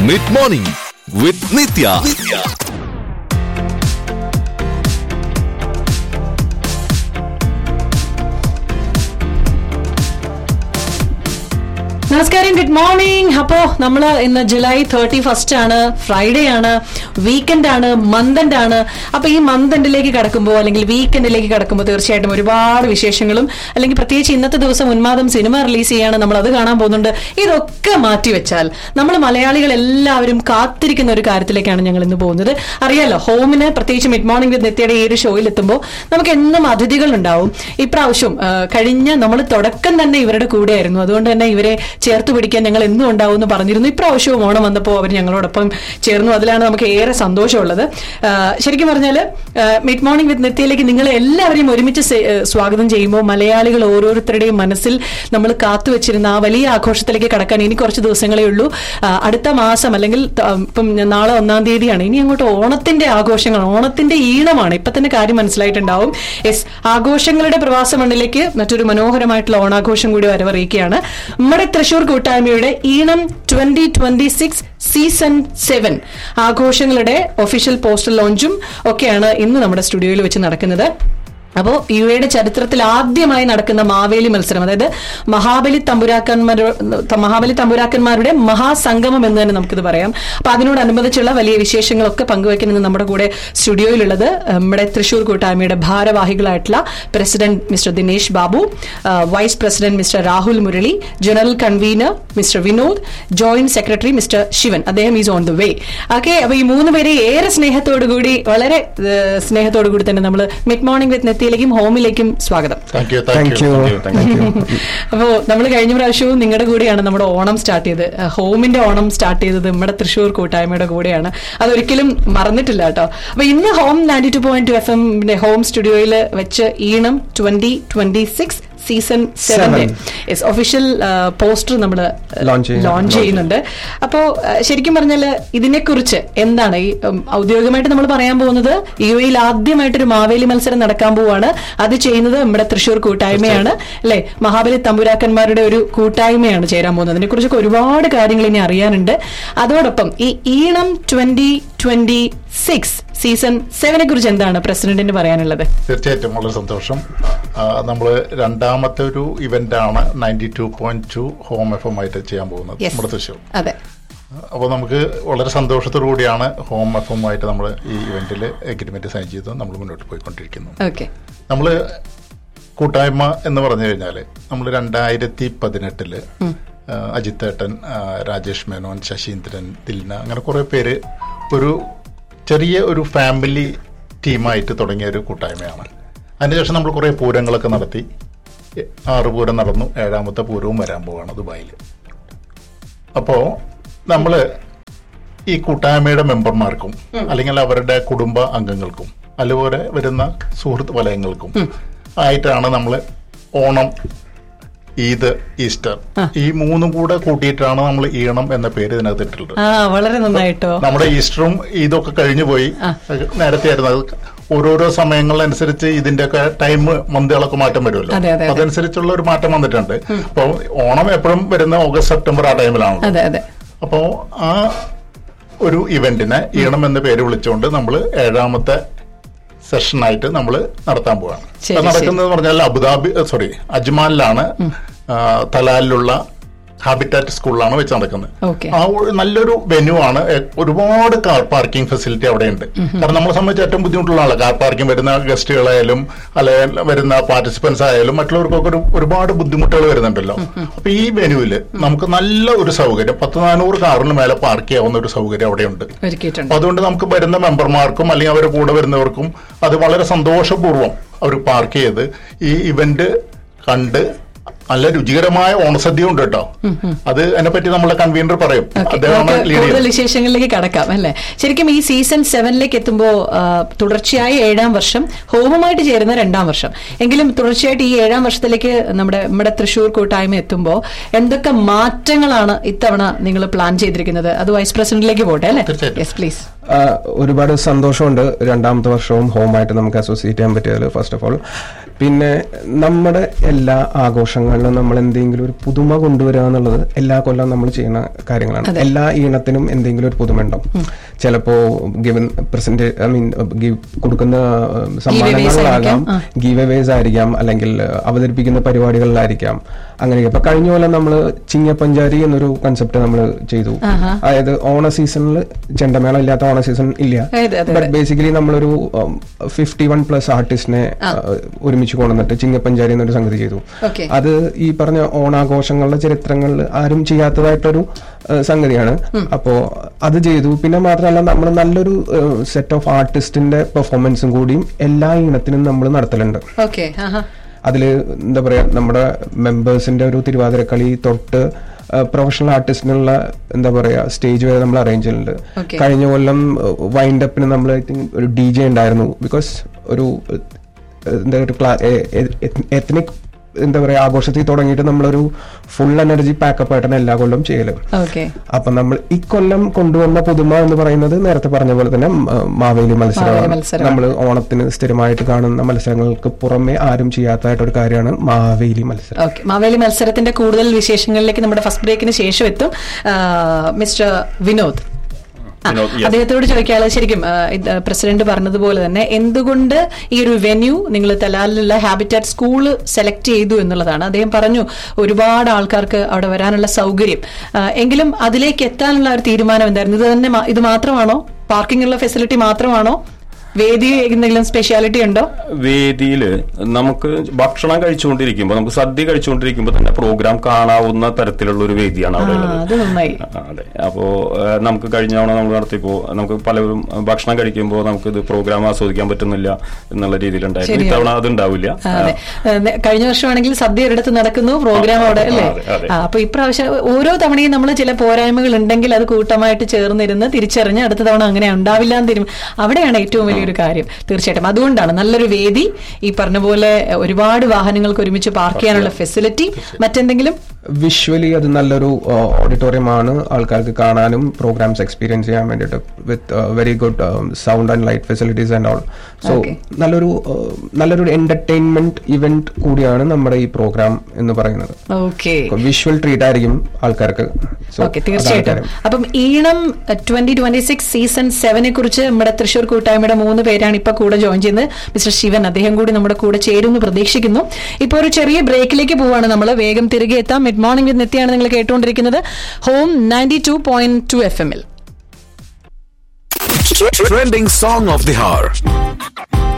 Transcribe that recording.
Mid morning വിത്ത് നിത്യ നമസ്കാരം good morning അപ്പോ നമ്മള് ഇന്ന് ജൂലൈ തേർട്ടി ഫസ്റ്റ് ആണ് ഫ്രൈഡേ ആണ് വീക്കെൻഡ് ആണ് മന്ത് ആണ് അപ്പൊ ഈ മന്ത് എൻഡിലേക്ക് കടക്കുമ്പോൾ അല്ലെങ്കിൽ വീക്കെൻഡിലേക്ക് കടക്കുമ്പോൾ തീർച്ചയായിട്ടും ഒരുപാട് വിശേഷങ്ങളും അല്ലെങ്കിൽ പ്രത്യേകിച്ച് ഇന്നത്തെ ദിവസം ഉന്മാദം സിനിമ റിലീസ് ചെയ്യാണ് നമ്മൾ അത് കാണാൻ പോകുന്നുണ്ട് ഇതൊക്കെ മാറ്റിവെച്ചാൽ നമ്മൾ മലയാളികൾ എല്ലാവരും കാത്തിരിക്കുന്ന ഒരു കാര്യത്തിലേക്കാണ് ഞങ്ങൾ ഇന്ന് പോകുന്നത് അറിയാലോ ഹോമിന് പ്രത്യേകിച്ച് മിഡ് മോർണിംഗ് വിത്ത് നിത്യയുടെ ഈ ഒരു ഷോയിൽ എത്തുമ്പോൾ നമുക്ക് എന്നും അതിഥികൾ ഉണ്ടാവും ഇപ്രാവശ്യം ആ, കഴിഞ്ഞ നമ്മൾ തുടക്കം തന്നെ ഇവരുടെ കൂടെയായിരുന്നു അതുകൊണ്ട് തന്നെ ഇവരെ ചേർത്ത് പിടിക്കാൻ ഞങ്ങൾ എന്നും ഉണ്ടാവും എന്ന് പറഞ്ഞിരുന്നു ഇപ്രാവശ്യവും ഓണം വന്നപ്പോൾ അവർ ഞങ്ങളോടൊപ്പം ചേർന്നു അതിലാണ് നമുക്ക് ഏറെ സന്തോഷമുള്ളത് ആ, ശരിക്കും പറഞ്ഞാൽ മിഡ് മോർണിംഗ് വിത്ത് നിത്യയിലേക്ക് നിങ്ങൾ എല്ലാവരെയും ഒരുമിച്ച് സെ- ഏ, സ്വാഗതം ചെയ്യുമ്പോൾ മലയാളികൾ ഓരോരുത്തരുടെയും മനസ്സിൽ നമ്മൾ കാത്തുവച്ചിരുന്ന ആ വലിയ ആഘോഷത്തിലേക്ക് കടക്കാൻ ഇനി കുറച്ച് ദിവസങ്ങളേ ഉള്ളൂ ആ, അടുത്ത മാസം അല്ലെങ്കിൽ ത- ഇപ്പം നാളെ ഒന്നാം തീയതിയാണ് ഇനി അങ്ങോട്ട് ഓണത്തിന്റെ ആഘോഷങ്ങൾ ഓണത്തിന്റെ ഈണമാണ് ഇപ്പൊ തന്നെ കാര്യം മനസ്സിലായിട്ടുണ്ടാവും യെസ് ആഘോഷങ്ങളുടെ പ്രവാസ മണ്ണിലേക്ക് മറ്റൊരു മനോഹരമായിട്ടുള്ള ഓണാഘോഷം കൂടി വരവറിയിക്കുകയാണ് നമ്മുടെ തൃശൂർ കൂട്ടായ്മയുടെ Eenam twenty twenty six season seven ആഘോഷങ്ങളുടെ ഒഫീഷ്യൽ പോസ്റ്റർ ലോഞ്ചും ഒക്കെയാണ് ഇന്ന് നമ്മുടെ സ്റ്റുഡിയോയിൽ വെച്ച് നടക്കുന്നത് അപ്പോ യു എയുടെ ചരിത്രത്തിൽ ആദ്യമായി നടക്കുന്ന മാവേലി മത്സരം അതായത് മഹാബലി തമ്പുരാക്കന്മാർ മഹാബലി തമ്പുരാക്കന്മാരുടെ മഹാസംഗമം എന്ന് തന്നെ നമുക്കിത് പറയാം അപ്പൊ അതിനോടനുബന്ധിച്ചുള്ള വലിയ വിശേഷങ്ങളൊക്കെ പങ്കുവയ്ക്കുന്നത് നമ്മുടെ കൂടെ സ്റ്റുഡിയോയിലുള്ളത് നമ്മുടെ തൃശൂർ കൂട്ടായ്മയുടെ ഭാരവാഹികളായിട്ടുള്ള പ്രസിഡന്റ് മിസ്റ്റർ ദിനേശ് ബാബു ആ, vice president mister Rahul Murali general convener mister Vinod joint secretary mister Shivan അദ്ദേഹം is on the way okay അപ്പൊ ഈ മൂന്ന് പേരെ ഏറെ സ്നേഹത്തോടു കൂടി വളരെ ഏഹ്, സ്നേഹത്തോടു കൂടി തന്നെ നമ്മൾ മിഡ് മോർണിംഗ് വിത്ത് നെത്തിയിലേക്കും ഹോമിലേക്കും സ്വാഗതം thank you thank you thank you അപ്പോൾ നമ്മൾ കഴിഞ്ഞ പ്രാവശ്യവും നിങ്ങളുടെ കൂടെയാണ് നമ്മുടെ ഓണം സ്റ്റാർട്ട് ചെയ്ത് ഏഹ്, ഹോമിന്റെ ഓണം സ്റ്റാർട്ട് ചെയ്തത് നമ്മുടെ തൃശ്ശൂർ കൂട്ടായ്മയുടെ കൂടെയാണ് അതൊരിക്കലും മറന്നിട്ടില്ല കേട്ടോ അപ്പൊ ഇന്ന് home ninety two point two F എമ്മിന്റെ ഹോം സ്റ്റുഡിയോയിൽ വെച്ച് Eenam twenty twenty six season സെവന്റെ യെസ് ഒഫീഷ്യൽ പോസ്റ്റർ നമ്മൾ Launch ചെയ്യുന്നു. ലോഞ്ച് ചെയ്യുന്നുണ്ട് അപ്പോ ഏഹ്, ശരിക്കും പറഞ്ഞാൽ ഇതിനെക്കുറിച്ച് എന്താണ് ഈ ഉം, ഔദ്യോഗികമായിട്ട് നമ്മൾ പറയാൻ പോകുന്നത് യു എയിൽ ആദ്യമായിട്ടൊരു മാവേലി മത്സരം നടക്കാൻ പോവാണ് അത് ചെയ്യുന്നത് നമ്മുടെ തൃശ്ശൂർ കൂട്ടായ്മയാണ് അല്ലെ മഹാബലി തമ്പുരാക്കന്മാരുടെ ഒരു കൂട്ടായ്മയാണ് ചേരാൻ പോകുന്നത് അതിനെ കുറിച്ചൊക്കെ ഒരുപാട് കാര്യങ്ങൾ ഇനി അറിയാനുണ്ട് അതോടൊപ്പം ഈ Eenam twenty twenty six season സെവനെ കുറിച്ച് എന്താണ് പ്രസിഡന്റിന് പറയാനുള്ളത് തീർച്ചയായിട്ടും വളരെ സന്തോഷം നമ്മൾ രണ്ടാമത്തെ ഒരു ഇവന്റ് ആണ് ninety two point two home F M ആയിട്ട് ചെയ്യാൻ പോകുന്നത് Yes. നമ്മുടെ തൃശ്ശൂർ അതെ അപ്പോൾ നമുക്ക് വളരെ സന്തോഷത്തോടു കൂടിയാണ് ഹോം എഫ് എം ആയിട്ട് നമ്മൾ ഈ ഇവന്റിൽ എഗ്രിമെന്റ് സൈൻ ചെയ്ത് നമ്മൾ മുന്നോട്ട് പോയിക്കൊണ്ടിരിക്കുന്നത് ഓക്കെ നമ്മൾ കൂട്ടായ്മ എന്ന് പറഞ്ഞു കഴിഞ്ഞാൽ നമ്മൾ രണ്ടായിരത്തി പതിനെട്ടില് അജിത് ഏട്ടൻ ആ, രാജേഷ് മേനോൻ ശശീന്ദ്രൻ ദിൽന അങ്ങനെ കുറെ പേര് ഒരു ചെറിയ ഒരു ഫാമിലി ടീമായിട്ട് തുടങ്ങിയ ഒരു കൂട്ടായ്മയാണ് അതിനുശേഷം നമ്മൾ കുറെ പൂരങ്ങളൊക്കെ നടത്തി എ- ആറ് പൂരം നടന്നു ഏഴാമത്തെ പൂരവും വരാൻ പോവാണ് ദുബായിൽ അപ്പോൾ നമ്മൾ ഈ കൂട്ടായ്മയുടെ മെമ്പർമാർക്കും അല്ലെങ്കിൽ അവരുടെ കുടുംബ അംഗങ്ങൾക്കും അതുപോലെ വരുന്ന സുഹൃത്ത് വലയങ്ങൾക്കും ആയിട്ടാണ് നമ്മൾ ഓണം ഈദ് ഈസ്റ്റർ ഈ മൂന്നും കൂടെ കൂട്ടിയിട്ടാണ് നമ്മൾ ഈണം എന്ന പേര് ഇതിനകത്ത് ഇട്ടിട്ടുള്ളത് ആ വളരെ നന്നായിട്ടോ നമ്മുടെ ഈസ്റ്ററും ഈദൊക്കെ കഴിഞ്ഞു പോയി നേരത്തെ ആയിരുന്നു അത് ഓരോരോ സമയങ്ങളനുസരിച്ച് ഇതിന്റെ ഒക്കെ ടൈം മന്തുകളൊക്കെ മാറ്റം വരുമല്ലോ അതെ, അതെ, അതെ. അതനുസരിച്ചുള്ള ഒരു മാറ്റം വന്നിട്ടുണ്ട് അപ്പോൾ ഓണം എപ്പോഴും വരുന്ന ഓഗസ്റ്റ് സെപ്റ്റംബർ ആ ടൈമിലാണ് അതെ അതെ അപ്പോ ആ ഒരു ഇവന്റിനെ ഈണം എന്ന പേര് വിളിച്ചുകൊണ്ട് നമ്മൾ ഏഴാമത്തെ സെഷനായിട്ട് നമ്മൾ നടത്താൻ പോവാണ് ശരി, അത് നടക്കുന്നത് പറഞ്ഞാൽ അബുദാബി സോറി അജ്മാനിലാണ് ആ, തലാലിലുള്ള ഹാബിറ്റാറ്റ് സ്കൂളിലാണ് വെച്ച് നടക്കുന്നത് Okay. ആ ഒരു നല്ലൊരു വെന്യൂ ആണ് എ- ഒരുപാട് കാർ പാർക്കിംഗ് ഫെസിലിറ്റി അവിടെ ഉണ്ട് കാരണം നമ്മളെ സംബന്ധിച്ച് ഏറ്റവും ബുദ്ധിമുട്ടുള്ള ആളാണ് കാർ പാർക്കിംഗ് വരുന്ന ഗസ്റ്റുകളായാലും അല്ലെങ്കിൽ വരുന്ന പാർട്ടിസിപ്പൻസ് ആയാലും മറ്റുള്ളവർക്കൊക്കെ ഒരു ഒരുപാട് ബുദ്ധിമുട്ടുകൾ വരുന്നുണ്ടല്ലോ അപ്പൊ ഈ വെന്യൂവില് നമുക്ക് നല്ല ഒരു സൗകര്യം പത്ത് നാനൂറ് കാറിന് മേലെ പാർക്ക് ചെയ്യാവുന്ന ഒരു സൗകര്യം അവിടെയുണ്ട് ഒരുക്കിയിട്ടുണ്ട് അപ്പൊ അതുകൊണ്ട് നമുക്ക് വരുന്ന മെമ്പർമാർക്കും അല്ലെങ്കിൽ അവരുടെ കൂടെ വരുന്നവർക്കും അത് വളരെ സന്തോഷപൂർവ്വം അവർ പാർക്ക് ചെയ്ത് ഈ ഇവന്റ് കണ്ട് നല്ല രുചികരമായ ഓണസദ്യ ഉണ്ട് കേട്ടോ അത് അതിനെപ്പറ്റി നമ്മളെ കൺവീനർ പറയും ഓക്കേ, അദ്ദേഹമാണ് നമുക്ക് ലീഡ് കൂടുതൽ ചെയ്യുന്നത് വിശേഷങ്ങളിലേക്ക് കടക്കാം അല്ലെ ശരിക്കും ഈ സീസൺ സെവനിലേക്ക് എത്തുമ്പോൾ തുടർച്ചയായ ഏഴാം വർഷം ഹോമമായിട്ട് ചേരുന്ന രണ്ടാം വർഷം എങ്കിലും തുടർച്ചയായിട്ട് ഈ ഏഴാം വർഷത്തിലേക്ക് നമ്മുടെ നമ്മുടെ തൃശ്ശൂർ കൂട്ടായ്മ എത്തുമ്പോൾ എന്തൊക്കെ മാറ്റങ്ങളാണ് ഇത്തവണ നിങ്ങൾ പ്ലാൻ ചെയ്തിരിക്കുന്നത് അത് വൈസ് പ്രസിഡന്റിലേക്ക് പോട്ടെ അല്ലെ തീർച്ചയായിട്ടും. യെസ് പ്ലീസ് ആ, ഒരുപാട് സന്തോഷമുണ്ട് രണ്ടാമത്തെ വർഷവും ഹോമായിട്ട് നമുക്ക് അസോസിയേറ്റ് ചെയ്യാൻ പറ്റിയതിൽ ഫസ്റ്റ് ഓഫ് ഓൾ പിന്നെ നമ്മുടെ എല്ലാ ആഘോഷങ്ങളിലും നമ്മൾ എന്തെങ്കിലും ഒരു പുതുമ കൊണ്ടുവരിക എന്നുള്ളത് എല്ലാ കൊല്ലം നമ്മൾ ചെയ്യുന്ന കാര്യങ്ങളാണ് എല്ലാ ഈണത്തിനും എന്തെങ്കിലും ഒരു പുതുമ ഉണ്ടാവും ചിലപ്പോ ഗിവൻ പ്രസന്റ് ഐ മീൻ കൊടുക്കുന്ന ആ, സമ്മാനങ്ങളിലാകാം ആ. ഗീവ് അവേസ് ആയിരിക്കാം അല്ലെങ്കിൽ അഹ്, അവതരിപ്പിക്കുന്ന പരിപാടികളിലായിരിക്കാം അങ്ങനെയൊക്കെ ഇപ്പൊ കഴിഞ്ഞ പോലെ നമ്മൾ ചിങ്ങപ്പഞ്ചാരി എന്നൊരു കൺസെപ്റ്റ് നമ്മൾ ചെയ്തു ആഹാ. അതായത് ഓണ സീസണിൽ ചെണ്ടമേള ഇല്ലാത്ത ഓണ സീസൺ ഇല്ല അതെ, അതെ, ബട്ട് ബേസിക്കലി നമ്മളൊരു ഫിഫ്റ്റി വൺ പ്ലസ് ആർട്ടിസ്റ്റിനെ ഒരുമിച്ച് കൊണ്ടുവന്നിട്ട് ചിങ്ങപ്പഞ്ചാരി എന്നൊരു സംഗതി ചെയ്തു Okay. അത് ഈ പറഞ്ഞ ഓണാഘോഷങ്ങളുടെ ചരിത്രങ്ങളിൽ ആരും ചെയ്യാത്തതായിട്ടൊരു ഏഹ്, സംഗതിയാണ് അപ്പോ അത് ചെയ്തു പിന്നെ മാത്രമല്ല നമ്മൾ നല്ലൊരു സെറ്റ് ഓഫ് ആർട്ടിസ്റ്റിന്റെ പെർഫോമൻസും കൂടിയും എല്ലാ ഇനത്തിനും നമ്മൾ നടത്തലുണ്ട് ഓക്കെ ആഹാ അതില് എന്താ പറയാ നമ്മുടെ മെമ്പേഴ്സിന്റെ ഒരു തിരുവാതിരക്കളി തൊട്ട് പ്രൊഫഷണൽ ആർട്ടിസ്റ്റിനുള്ള എന്താ പറയാ സ്റ്റേജ് വരെ നമ്മൾ അറേഞ്ച് ചെയ്യുന്നുണ്ട് Okay. കഴിഞ്ഞ കൊല്ലം വൈൻഡ് അപ്പിന് നമ്മൾ ഐ തിങ്ക് ഒരു ഡി ജെ ഉണ്ടായിരുന്നു ബിക്കോസ് ഒരു ഏഹ്, എന്താ ഒരു എത്നിക് എന്താ പറയാ ആഘോഷത്തിൽ തുടങ്ങിയിട്ട് നമ്മളൊരു ഫുൾ എനർജി പാക്കപ്പ് ആയിട്ടാണ് എല്ലാ കൊല്ലം ചെയ്യല് ഓക്കെ അപ്പൊ നമ്മൾ ഇക്കൊല്ലം കൊണ്ടുവന്ന പുതുമ എന്ന് പറയുന്നത് നേരത്തെ പറഞ്ഞ പോലെ തന്നെ മ- മാവേലി മാവേലി മത്സരമാണ് മത്സരമാണ്. നമ്മൾ ഓണത്തിന് സ്ഥിരമായിട്ട് കാണുന്ന മത്സരങ്ങൾക്ക് പുറമെ ആരും ചെയ്യാത്തതായിട്ടൊരു കാര്യമാണ് മാവേലി മത്സരം ഓക്കെ മാവേലി മത്സരത്തിന്റെ കൂടുതൽ വിശേഷങ്ങളിലേക്ക് നമ്മുടെ ഫസ്റ്റ് ബ്രേക്കിന് ശേഷം എത്തും ആ, മിസ്റ്റർ വിനോദ് ആ, വിനോദ്, yes. അദ്ദേഹത്തോട് ചോദിക്കാനുള്ളത് ശരിക്കും ആ, ഇത് പ്രസിഡന്റ് പറഞ്ഞതുപോലെ തന്നെ എന്തുകൊണ്ട് ഈ ഒരു വെന്യൂ നിങ്ങൾ തലാലിലുള്ള ഹാബിറ്റാറ്റ് സ്കൂള് സെലക്ട് ചെയ്തു എന്നുള്ളതാണ് അദ്ദേഹം പറഞ്ഞു ഒരുപാട് ആൾക്കാർക്ക് അവിടെ വരാനുള്ള സൗകര്യം ആ, എങ്കിലും അതിലേക്ക് എത്താനുള്ള ഒരു തീരുമാനം എന്തായിരുന്നു ഇത് തന്നെ മാ- ഇത് മാത്രമാണോ പാർക്കിംഗ് ഉള്ള ഫെസിലിറ്റി മാത്രമാണോ വേദി എന്തെങ്കിലും സ്പെഷ്യാലിറ്റി ഉണ്ടോ വേദിയില് നമുക്ക് ഭക്ഷണം കഴിച്ചുകൊണ്ടിരിക്കുമ്പോൾ നമുക്ക് സദ്യ കഴിച്ചുകൊണ്ടിരിക്കുമ്പോൾ തന്നെ പ്രോഗ്രാം കാണാവുന്ന തരത്തിലുള്ള ഒരു വേദിയാണ് അവിടെ ആ, ഉള്ളത് അത് നന്നായി ആ, അതെ അപ്പോ ഏഹ്, നമുക്ക് കഴിഞ്ഞ തവണ നമ്മൾ നടത്തിയപ്പോ നമുക്ക് പലരും ഭക്ഷണം കഴിക്കുമ്പോൾ നമുക്ക് ഇത് പ്രോഗ്രാം ആസ്വദിക്കാൻ പറ്റുന്നില്ല എന്നുള്ള രീതിയിലുണ്ടായിരുന്നു ശരിയാണ്. ഇത്തവണ അത് ഉണ്ടാവില്ല ആ, അതെ ഏ, കഴിഞ്ഞ വർഷമാണെങ്കിൽ സദ്യ ഒരിടത്ത് നടക്കുന്നു പ്രോഗ്രാം ആ, അവിടെ ആ, അല്ലേ അതെ, അതെ. ആ, അപ്പൊ ഇപ്രാവശ്യം ഓരോ തവണയും നമ്മൾ ചില പോരായ്മകൾ ഉണ്ടെങ്കിൽ അത് കൂട്ടമായിട്ട് ചേർന്നിരുന്ന് തിരിച്ചറിഞ്ഞ് അടുത്ത തവണ അങ്ങനെ ഉണ്ടാവില്ല എന്ന് തീരും അവിടെയാണ് ഏറ്റവും വലിയൊരു കാര്യം തീർച്ചയായിട്ടും അതുകൊണ്ടാണ് നല്ലൊരു വേദി ഈ പറഞ്ഞ പോലെ ഒരുപാട് വാഹനങ്ങൾക്ക് ഒരുമിച്ച് പാർക്ക് ചെയ്യാനുള്ള ഫെസിലിറ്റി മറ്റെന്തെങ്കിലും വിഷ്വലി അത് നല്ലൊരു ഓഡിറ്റോറിയം ആണ് ആൾക്കാർക്ക് കാണാനും പ്രോഗ്രാംസ് എക്സ്പീരിയൻസ് ചെയ്യാൻ വേണ്ടിയിട്ട് with very good sound and light facilities and all so Okay. നല്ലൊരു uh, നല്ലൊരു എന്റർടൈൻമെന്റ് ഇവന്റ് കൂടിയാണ് നമ്മുടെ ഈ പ്രോഗ്രാം എന്ന് പറയുന്നത് ഓക്കെ വിഷ്വൽ ട്രീറ്റ് ആയിരിക്കും ആൾക്കാർക്ക് So, ഓക്കെ അതാണ് തീർച്ചയായിട്ടും കാര്യം. അപ്പം Eenam twenty twenty six season സെവനെ കുറിച്ച് നമ്മുടെ തൃശൂർ കൂട്ടായ്മയുടെ മൂന്ന് പേരാണ് ഇപ്പൊ കൂടെ ജോയിൻ ചെയ്യുന്നത് മിസ്റ്റർ ശിവൻ അദ്ദേഹം കൂടി നമ്മുടെ കൂടെ ചേരുമെന്ന് പ്രതീക്ഷിക്കുന്നു ഇപ്പൊ ഒരു ചെറിയ ബ്രേക്കിലേക്ക് പോവാണ് നമ്മൾ വേഗം തിരികെ എത്താം മിഡ് മോർണിംഗ് വിത്ത് നെത്തിയാണ് നിങ്ങൾ കേട്ടുകൊണ്ടിരിക്കുന്നത് home ninety two point two F എമ്മിൽ Trending song of the hour.